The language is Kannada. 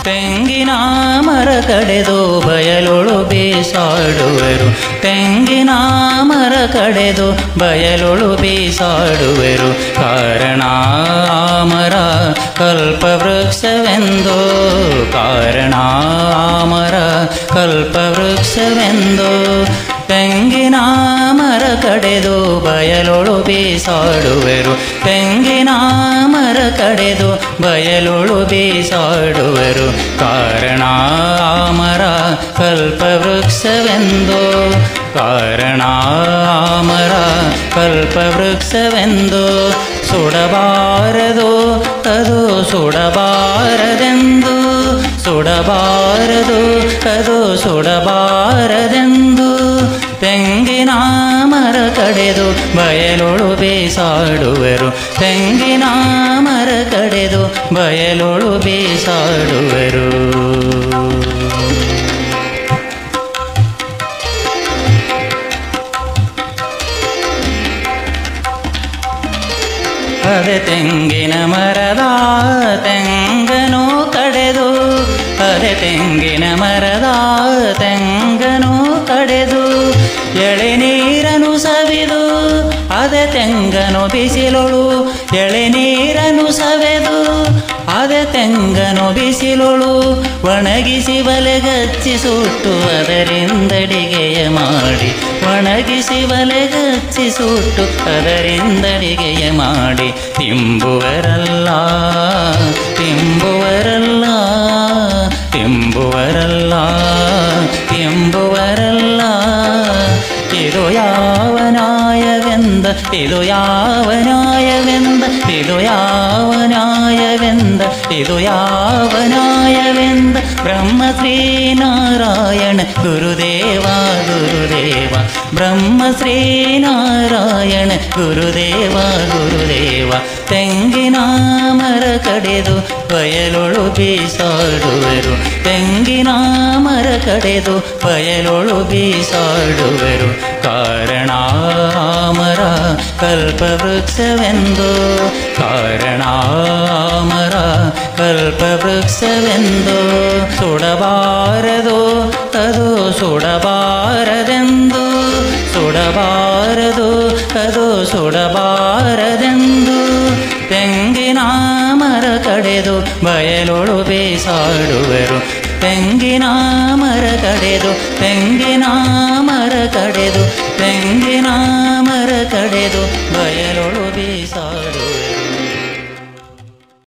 ತೆಂಗಿನ ಮರ ಕಡೆದು ಬಯಲೊಳು ಬೀಸಾಡುವರು ತೆಂಗಿನ ಮರ ಕಡೆದು ಬಯಲೊಳು ಬೀಸಾಡುವರು ಕಾರಣ ಆ ಮರ ಕಲ್ಪವೃಕ್ಷವೆಂದು ಕಾರಣ ಆ ಮರ ಕಲ್ಪವೃಕ್ಷವೆಂದು ತೆಂಗಿನ ಮರ ಕಡೆದು ಬಯಲೊಳು ಬೀಸಾಡುವರು ತೆಂಗಿನ ಮರ ಕಡೆದು ಬಯಲೊಳು ಬೀಸಾಡುವರು ಕಾರಣ ಆ ಮರ ಕಲ್ಪವೃಕ್ಷವೆಂದು ಕಾರಣ ಆ ಮರ ಕಲ್ಪವೃಕ್ಷವೆಂದು ಸುಡಬಾರದು ಅದು ಸುಡಬಾರದೆಂದು ಸುಡಬಾರದು ಅದು ಸುಡಬಾರದೆಂದು ತೆಂಗಿನ ಮರ ಕಡೆದು ಬಯಲೊಳು ಬೀಸಾಡುವರು ತೆಂಗಿನ ಮರ ಕಡೆದು ಬಯಲೊಳು ಬೀಸಾಡುವರು ಅದೆ ತೆಂಗಿನ ಮರದ ತೆಂಗನು ಕಡೆದು ಅದೆ ತೆಂಗಿನ ಮರದ ತೆಂಗನು ಕಡೆದು ಎಳೆನೀರನು ಸವಿದು ಅದೆ ತೆಂಗನು ಬಿಸಿಲೊಳು ಎಳೆನೀರನು ಸವೆದು ಅದೆ ತೆಂಗನು ಬಿಸಿಲೊಳು ಒಣಗಿಸಿ ಬಲೆಗಚ್ಚಿ ಸುಟ್ಟು ಅದರಿಂದಡಿಗೆಯ ಮಾಡಿ ಒಣಗಿಸಿ ಬಲೆಗಚ್ಚಿ ಸುಟ್ಟು ಅದರಿಂದಡಿಗೆಯ ಮಾಡಿ ತಿಂಬುವರಲ್ಲ ತಿಂಬುವರಲ್ಲ ತಿಂಬುವರಲ್ಲ ತಿಂಬುವರಲ್ಲ ಇದು ಯಾವ ನ್ಯಾಯವೆಂದ ಇದು ಯಾವ ನ್ಯಾಯವೆಂದ ಇದು ಯಾವ ನ್ಯಾಯವೆಂದ ಇದು ಯಾವ ನ್ಯಾಯವೆಂದ ಬ್ರಹ್ಮ ಶ್ರೀನಾರಾಯಣ ಗುರುದೇವ ಗುರುದೇವ ಬ್ರಹ್ಮ ಶ್ರೀನಾರಾಯಣ ಗುರುದೇವ ಗುರುದೇವ ತೆಂಗಿನ ಮರ ಕಡೆದು ಬಯಲೊಳು ಬೀಸಾಡುವರು ತೆಂಗಿನ ಮರ ಕಡೆದು ಬಯಲೊಳು ಬೀಸಾಡುವರು ಕಾರಣ ಆ ಮರ ಕಲ್ಪವೃಕ್ಷವೆಂದು ಕಾರಣ ಆ ಮರ ಕಲ್ಪವೃಕ್ಷವೆಂದು ಸುಡಬಾರದು ಅದು ಸುಡಬಾರದೆಂದು ಸುಡಬಾರದು ಅದು ಸುಡಬಾರದೆಂದು ತೆಂಗಿನ ಮರ ಕಡೆದು ಬಯಲೊಳು ಬೀಸಾಡುವರು ತೆಂಗಿನ ಮರ ಕಡೆದು ತೆಂಗಿನ ಮರ ಕಡೆದು ತೆಂಗಿನ ಮರ ಕಡೆದು ಬಯಲೊಳು ಬೀಸಾಡುವರು